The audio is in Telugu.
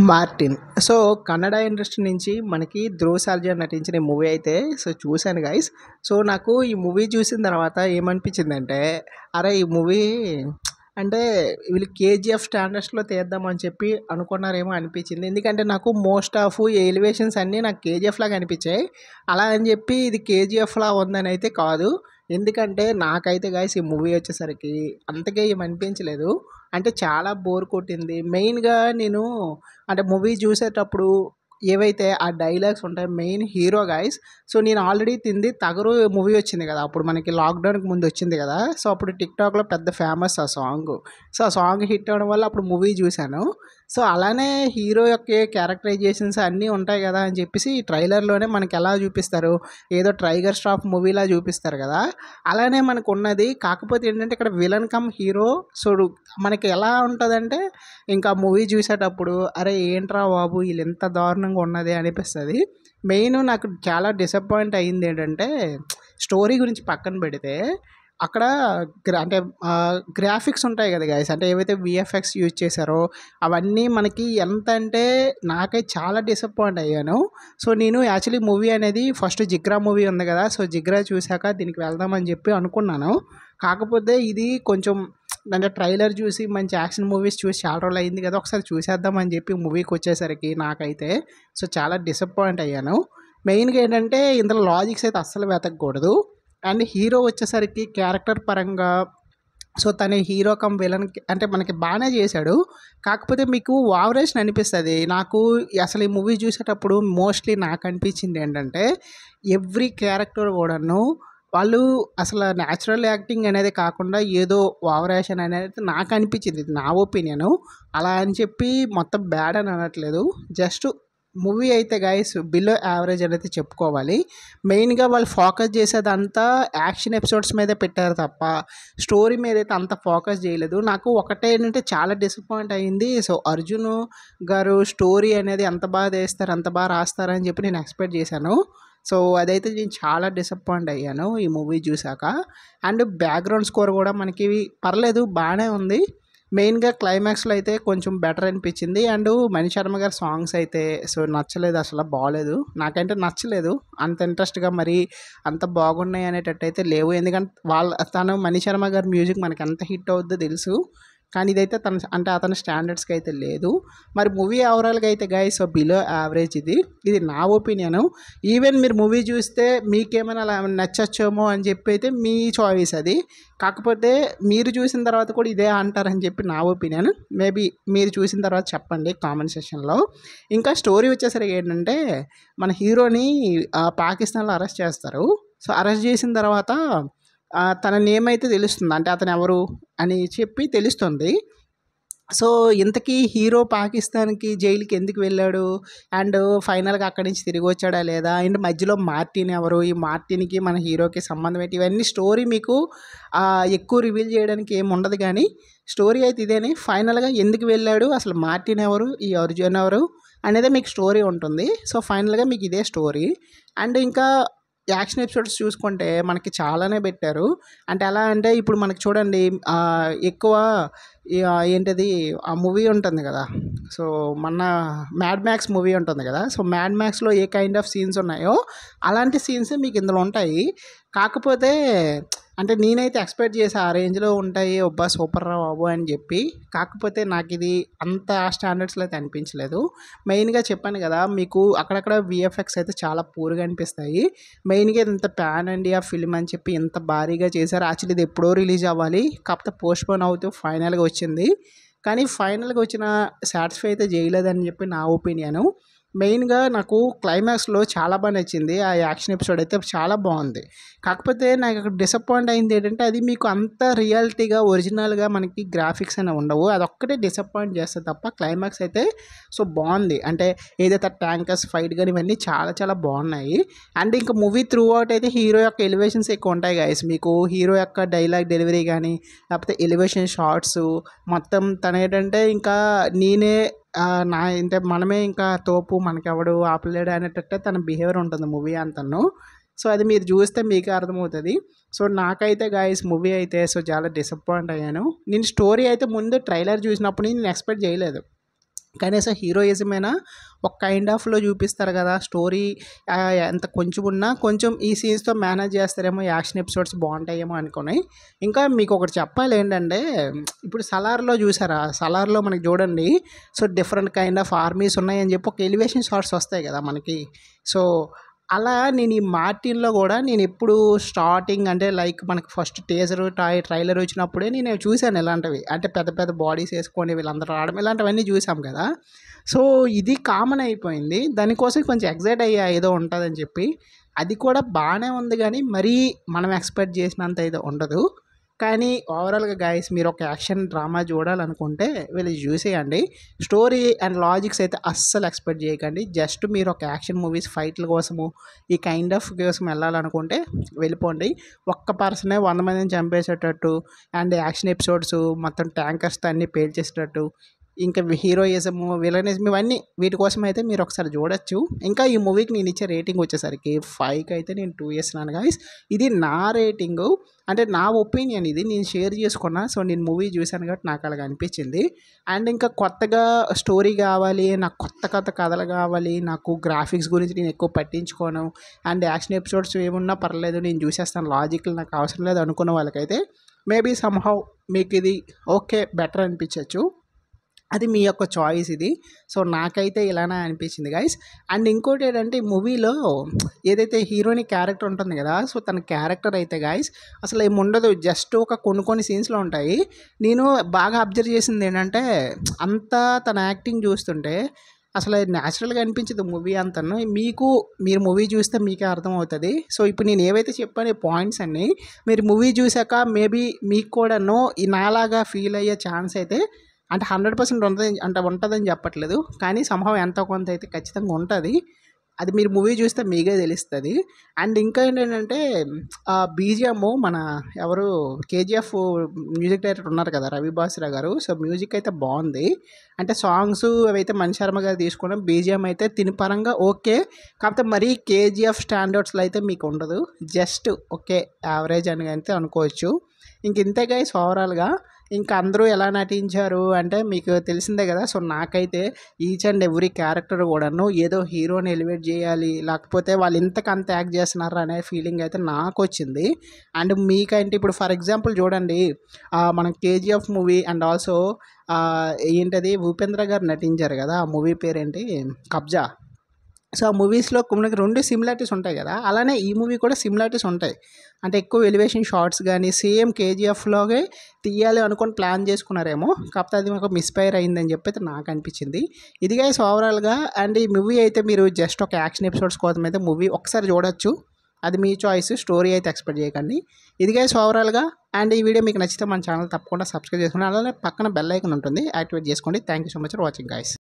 మార్టిన్ సో కన్నడ ఇండస్ట్రీ నుంచి మనకి ధ్రువ్ సర్జా నటించిన ఈ మూవీ అయితే సో చూశాను గైస్ సో నాకు ఈ మూవీ చూసిన తర్వాత ఏమనిపించిందంటే అరే ఈ మూవీ అంటే వీళ్ళు కేజీఎఫ్ స్టాండర్డ్స్లో తీద్దామని చెప్పి అనుకున్నారేమో అనిపించింది ఎందుకంటే నాకు మోస్ట్ ఆఫ్ ఎలివేషన్స్ అన్నీ నాకు కేజీఎఫ్ లాగా అనిపించాయి అలా అని చెప్పి ఇది కేజీఎఫ్ లా ఉందని అయితే కాదు ఎందుకంటే నాకైతే గాయస్ ఈ మూవీ వచ్చేసరికి అంతగా ఏం అనిపించలేదు అంటే చాలా బోర్ కొట్టింది మెయిన్గా నేను అంటే మూవీ చూసేటప్పుడు ఏవైతే ఆ డైలాగ్స్ ఉంటాయి మెయిన్ హీరో గాయస్ సో నేను ఆల్రెడీ తింది తగరు మూవీ వచ్చింది కదా అప్పుడు మనకి లాక్డౌన్కి ముందు వచ్చింది కదా సో అప్పుడు టిక్టాక్లో పెద్ద ఫేమస్ ఆ సాంగ్ సో ఆ సాంగ్ హిట్ అవ్వడం వల్ల అప్పుడు మూవీ చూశాను సో అలానే హీరో యొక్క క్యారెక్టరైజేషన్స్ అన్నీ ఉంటాయి కదా అని చెప్పేసి ఈ ట్రైలర్లోనే మనకి ఎలా చూపిస్తారు ఏదో ట్రైగర్ స్టాఫ్ మూవీలా చూపిస్తారు కదా అలానే మనకు ఉన్నది కాకపోతే ఏంటంటే ఇక్కడ విలన్ కమ్ హీరో సో మనకి ఎలా ఉంటుందంటే ఇంకా మూవీ చూసేటప్పుడు అరే ఏంట్రా బాబు వీళ్ళు ఎంత దారుణంగా ఉన్నది అనిపిస్తుంది మెయిన్ నాకు చాలా డిసప్పాయింట్ అయ్యింది ఏంటంటే స్టోరీ గురించి పక్కన పెడితే అక్కడ గ్రా అంటే గ్రాఫిక్స్ ఉంటాయి కదా గైస్ అంటే ఏవైతే విఎఫ్ఎక్స్ యూజ్ చేశారో అవన్నీ మనకి ఎంత అంటే నాకై చాలా డిసప్పాయింట్ అయ్యాను సో నేను యాక్చువల్లీ మూవీ అనేది ఫస్ట్ జిగ్రా మూవీ ఉంది కదా సో జిగ్రా చూశాక దీనికి వెళ్దామని చెప్పి అనుకున్నాను కాకపోతే ఇది కొంచెం అంటే ట్రైలర్ చూసి మంచి యాక్షన్ మూవీస్ చూసి చాలా రోజులు అయింది కదా ఒకసారి చూసేద్దామని చెప్పి మూవీకి వచ్చేసరికి నాకైతే సో చాలా డిసప్పాయింట్ అయ్యాను మెయిన్గా ఏంటంటే ఇందులో లాజిక్స్ అయితే అస్సలు వెతకూడదు అండ్ హీరో వచ్చేసరికి క్యారెక్టర్ పరంగా సో తన హీరో కమ్ విలన్ అంటే మనకి బాగానే చేశాడు కాకపోతే మీకు వావరేషన్ అనిపిస్తుంది నాకు అసలు ఈ మూవీ చూసేటప్పుడు మోస్ట్లీ నాకు అనిపించింది ఏంటంటే ఎవ్రీ క్యారెక్టర్ కూడాను వాళ్ళు అసలు న్యాచురల్ యాక్టింగ్ అనేది కాకుండా ఏదో ఓవరేషన్ అనేది నాకు అనిపించింది ఇది నా ఒపీనియను అలా అని చెప్పి మొత్తం బ్యాడ్ అని అనట్లేదు జస్ట్ మూవీ అయితే గైస్ బిలో యావరేజ్ అనేది చెప్పుకోవాలి మెయిన్గా వాళ్ళు ఫోకస్ చేసేదంతా యాక్షన్ ఎపిసోడ్స్ మీదే పెట్టారు తప్ప స్టోరీ మీద అయితే అంత ఫోకస్ చేయలేదు నాకు ఒకటే ఏంటంటే చాలా డిసప్పాయింట్ అయ్యింది సో అర్జున్ గారు స్టోరీ అనేది ఎంత బాగా తీస్తారు అంత బాగా రాస్తారని చెప్పి నేను ఎక్స్పెక్ట్ చేశాను సో అదైతే నేను చాలా డిసప్పాయింట్ అయ్యాను ఈ మూవీ చూశాక అండ్ బ్యాక్గ్రౌండ్ స్కోర్ కూడా మనకి పర్లేదు బాగానే ఉంది మెయిన్గా క్లైమాక్స్లో అయితే కొంచెం బెటర్ అనిపించింది అండ్ మణి శర్మ గారి సాంగ్స్ అయితే సో నచ్చలేదు అసలు బాగలేదు నాకంటే నచ్చలేదు అంత ఇంట్రెస్ట్గా మరి అంత బాగున్నాయి అనేటట్టు అయితే లేవు ఎందుకంటే వాళ్ళ తను మణి శర్మ గారి మ్యూజిక్ మనకి ఎంత హిట్ అవుద్దో తెలుసు కానీ ఇదైతే తన అంటే అతని స్టాండర్డ్స్కి అయితే లేదు మరి మూవీ ఓవరాల్గా అయితే గాయ సో బిలో యావరేజ్ ఇది ఇది నా ఒపీనియను ఈవెన్ మీరు మూవీ చూస్తే మీకేమైనా అలా నచ్చచ్చేమో అని చెప్పి అయితే మీ చాయిస్ అది కాకపోతే మీరు చూసిన తర్వాత కూడా ఇదే అంటారని చెప్పి నా ఒపీనియన్ మేబీ మీరు చూసిన తర్వాత చెప్పండి కామెంట్ సెక్షన్లో ఇంకా స్టోరీ వచ్చేసరికి ఏంటంటే మన హీరోని పాకిస్తాన్లో అరెస్ట్ చేస్తారు సో అరెస్ట్ చేసిన తర్వాత తన నేమ్ అయితే తెలుస్తుంది అంటే అతను ఎవరు అని చెప్పి తెలుస్తుంది సో ఇంతకీ హీరో పాకిస్తాన్కి జైలుకి ఎందుకు వెళ్ళాడు అండ్ ఫైనల్గా అక్కడి నుంచి తిరిగి వచ్చాడా లేదా అండ్ మధ్యలో మార్టిన్ ఎవరు ఈ మార్టిన్కి మన హీరోకి సంబంధం ఏంటి ఇవన్నీ స్టోరీ మీకు ఎక్కువ రివీల్ చేయడానికి ఏమి ఉండదు కానీ స్టోరీ అయితే ఇదేని ఫైనల్గా ఎందుకు వెళ్ళాడు అసలు మార్టిన్ ఎవరు ఈ అర్జున్ ఎవరు అనేది మీకు స్టోరీ ఉంటుంది సో ఫైనల్గా మీకు ఇదే స్టోరీ అండ్ ఇంకా యాక్షన్ ఎపిసోడ్స్ చూసుకుంటే మనకి చాలానే పెట్టారు అంటే ఎలా అంటే ఇప్పుడు మనకి చూడండి ఎక్కువ ఏంటిది ఆ మూవీ ఉంటుంది కదా సో మన మ్యాడ్ మ్యాక్స్ మూవీ ఉంటుంది కదా సో మ్యాడ్ మ్యాక్స్లో ఏ కైండ్ ఆఫ్ సీన్స్ ఉన్నాయో అలాంటి సీన్స్ మీకు ఇందులో ఉంటాయి కాకపోతే అంటే నేనైతే ఎక్స్పెక్ట్ చేసే ఆ రేంజ్లో ఉంటాయి ఒబ్బా సూపర్ రా బాబు అని చెప్పి కాకపోతే నాకు ఇది అంత స్టాండర్డ్స్లో అయితే అనిపించలేదు మెయిన్గా చెప్పాను కదా మీకు అక్కడక్కడ విఎఫ్ఎక్స్ అయితే చాలా పూర్గా అనిపిస్తాయి మెయిన్గా ఇంత ప్యాన్ ఇండియా ఫిల్మ్ అని చెప్పి ఇంత భారీగా చేశారు యాక్చువల్లీ ఇది ఎప్పుడో రిలీజ్ అవ్వాలి కాకపోతే పోస్ట్పోన్ అవుతూ ఫైనల్గా వచ్చింది కానీ ఫైనల్గా వచ్చిన సాటిస్ఫై అయితే చేయలేదని చెప్పి నా ఒపీనియను మెయిన్గా నాకు క్లైమాక్స్లో చాలా బాగా నచ్చింది ఆ యాక్షన్ ఎపిసోడ్ అయితే చాలా బాగుంది కాకపోతే నాకు అక్కడ డిసప్పాయింట్ అయింది ఏంటంటే అది మీకు అంత రియాలిటీగా ఒరిజినల్గా మనకి గ్రాఫిక్స్ అనేవి ఉండవు అదొక్కటే డిసప్పాయింట్ చేస్తుంది తప్ప క్లైమాక్స్ అయితే సో బాగుంది అంటే ఏదైతే ట్యాంకర్స్ ఫైట్ కానీ ఇవన్నీ చాలా చాలా బాగున్నాయి అండ్ ఇంకా మూవీ త్రూ అవుట్ అయితే హీరో యొక్క ఎలివేషన్స్ ఎక్కువ ఉంటాయి గాయస్ మీకు హీరో యొక్క డైలాగ్ డెలివరీ కానీ లేకపోతే ఎలివేషన్ షార్ట్స్ మొత్తం తన ఏంటంటే ఇంకా నేనే నా అంటే మనమే ఇంకా తోపు మనకెవడు ఆపలేడు అనేటట్టే తన బిహేవియర్ ఉంటుంది మూవీ అంతను సో అది మీరు చూస్తే మీకే అర్థమవుతుంది సో నాకైతే గాయస్ మూవీ అయితే సో చాలా డిసప్పాయింట్ అయ్యాను నేను స్టోరీ అయితే ముందు ట్రైలర్ చూసినప్పుడు నేను ఎక్స్పెక్ట్ చేయలేదు కనీసం హీరోయిజమైనా ఒక కైండ్ ఆఫ్లో చూపిస్తారు కదా స్టోరీ ఎంత కొంచెం ఉన్నా కొంచెం ఈ సీన్స్తో మేనేజ్ చేస్తారేమో యాక్షన్ ఎపిసోడ్స్ బాగుంటాయేమో అనుకున్నాయి ఇంకా మీకు ఒకటి చెప్పాలి ఏంటంటే ఇప్పుడు సలార్లో చూసారా సలార్లో మనకి చూడండి so different kind of armies ఉన్నాయని చెప్పి ఒక ఎలివేషన్ షార్ట్స్ వస్తాయి కదా మనకి సో అలా నేను ఈ మార్టిన్లో కూడా నేను ఎప్పుడు స్టార్టింగ్ అంటే లైక్ మనకి ఫస్ట్ టేజర్ ట్రై ట్రైలర్ వచ్చినప్పుడే నేను చూశాను ఇలాంటివి అంటే పెద్ద పెద్ద బాడీస్ వేసుకొని వీళ్ళందరూ రావడం ఇలాంటివన్నీ చూసాం కదా సో ఇది కామన్ అయిపోయింది దానికోసం కొంచెం ఎగ్జైట్ అయ్యా ఏదో ఉంటుందని చెప్పి అది కూడా బాగానే ఉంది కానీ మరీ మనం ఎక్స్పెక్ట్ చేసినంత ఏదో ఉండదు కానీ ఓవరాల్గా గైస్ మీరు ఒక యాక్షన్ డ్రామా చూడాలనుకుంటే వీళ్ళు చూసేయండి స్టోరీ అండ్ లాజిక్స్ అయితే అస్సలు ఎక్స్పెక్ట్ చేయకండి జస్ట్ మీరు ఒక యాక్షన్ మూవీస్ ఫైట్ల కోసము ఈ కైండ్ ఆఫ్ కోసం వెళ్ళాలనుకుంటే వెళ్ళిపోండి ఒక్క పర్సనే వంద మందిని చంపేసేటట్టు అండ్ యాక్షన్ ఎపిసోడ్స్ మొత్తం ట్యాంకర్స్తో అన్నీ పేల్చేసేటట్టు ఇంకా హీరోయిజం విలనిజం ఇవన్నీ వీటి కోసం అయితే మీరు ఒకసారి చూడొచ్చు ఇంకా ఈ మూవీకి నేను ఇచ్చే రేటింగ్ వచ్చేసరికి ఫైవ్కి అయితే నేను టూ ఇస్తున్నాను గాయస్ ఇది నా రేటింగు అంటే నా ఒపీనియన్ ఇది నేను షేర్ చేసుకున్నా సో నేను మూవీ చూశాను కాబట్టి నాకు అలాగ అనిపించింది అండ్ ఇంకా కొత్తగా స్టోరీ కావాలి నాకు కొత్త కొత్త కథలు కావాలి నాకు గ్రాఫిక్స్ గురించి నేను ఎక్కువ పట్టించుకోను అండ్ యాక్షన్ ఎపిసోడ్స్ ఏమున్నా పర్లేదు నేను చూసేస్తాను లాజిక్లు నాకు అవసరం లేదు అనుకున్న వాళ్ళకైతే మేబీ సమ్హౌ మీకు ఇది ఓకే బెటర్ అనిపించవచ్చు అది మీ యొక్క చాయిస్ ఇది సో నాకైతే ఇలానే అనిపించింది గైస్ అండ్ ఇంకోటి ఏంటంటే ఈ మూవీలో ఏదైతే హీరోని క్యారెక్టర్ ఉంటుంది కదా సో తన క్యారెక్టర్ అయితే గాయస్ అసలు ఏమి ఉండదు జస్ట్ ఒక కొన్ని కొన్ని సీన్స్లో ఉంటాయి నేను బాగా అబ్జర్వ్ చేసింది ఏంటంటే అంతా తన యాక్టింగ్ చూస్తుంటే అసలు న్యాచురల్గా అనిపించదు మూవీ అంతను మీకు మీరు మూవీ చూస్తే మీకే అర్థమవుతుంది సో ఇప్పుడు నేను ఏవైతే చెప్పాను ఈ పాయింట్స్ అన్నీ మీరు మూవీ చూసాక మేబీ మీకు కూడాను ఈ నాలాగా ఫీల్ అయ్యే ఛాన్స్ అయితే అంటే హండ్రెడ్ పర్సెంట్ ఉంటుంది అంటే ఉంటుందని చెప్పట్లేదు కానీ సంభవం ఎంతో కొంత అయితే ఖచ్చితంగా ఉంటుంది అది మీరు మూవీ చూస్తే మీకే తెలుస్తుంది అండ్ ఇంకా ఏంటంటే ఆ బీజిఎమ్ మన ఎవరు కేజీఎఫ్ మ్యూజిక్ డైరెక్టర్ ఉన్నారు కదా రవి బాస్రా గారు సో మ్యూజిక్ అయితే బాగుంది అంటే సాంగ్స్ అవైతే మణి శర్మ గారు తీసుకున్నాం బీజిఎం అయితే తిని పరంగా ఓకే కాకపోతే మరీ కేజీఎఫ్ స్టాండర్డ్స్లో అయితే మీకు ఉండదు జస్ట్ ఓకే యావరేజ్ అని అయితే అనుకోవచ్చు ఇంక ఇంతే గైస్ ఓవరాల్గా ఇంకా అందరూ ఎలా నటించారు అంటే మీకు తెలిసిందే కదా సో నాకైతే ఈచ్ అండ్ ఎవ్రీ క్యారెక్టర్ కూడాను ఏదో హీరోని ఎలివేట్ చేయాలి లేకపోతే వాళ్ళు ఇంతకు అంత యాక్ట్ చేస్తున్నారు అనే ఫీలింగ్ అయితే నాకు వచ్చింది అండ్ మీకంటే ఇప్పుడు ఫర్ ఎగ్జాంపుల్ చూడండి ఆ, మన కేజీఎఫ్ మూవీ అండ్ ఆల్సో ఏంటది భూపేంద్ర గారు నటించారు కదా ఆ మూవీ పేరేంటి కబ్జా సో ఆ మూవీస్లో మనకి రెండు సిమిలారిటీస్ ఉంటాయి కదా అలానే ఈ మూవీ కూడా సిమిలారిటీస్ ఉంటాయి అంటే ఎక్కువ ఎలివేషన్ షార్ట్స్ కానీ సేమ్ కేజీఎఫ్లోగే తీయాలి అనుకొని ప్లాన్ చేసుకున్నారేమో కాకపోతే అది మాకు మిస్ఫైర్ అయిందని చెప్పి అయితే నాకు అనిపించింది ఇది గైస్ ఓవరాల్గా అండ్ ఈ మూవీ అయితే మీరు జస్ట్ ఒక యాక్షన్ ఎపిసోడ్స్ కోసం అయితే మూవీ ఒకసారి చూడొచ్చు అది మీ చాయిస్ స్టోరీ అయితే ఎక్స్పెక్ట్ చేయకండి ఇది గైస్ ఓవరాల్గా అండ్ ఈ వీడియో మీకు నచ్చితే మన ఛానల్ తప్పకుండా సబ్స్క్రైబ్ చేసుకోండి అలానే పక్కన బెల్ ఐకన్ ఉంటుంది యాక్టివేట్ చేసుకోండి thank you so much for watching guys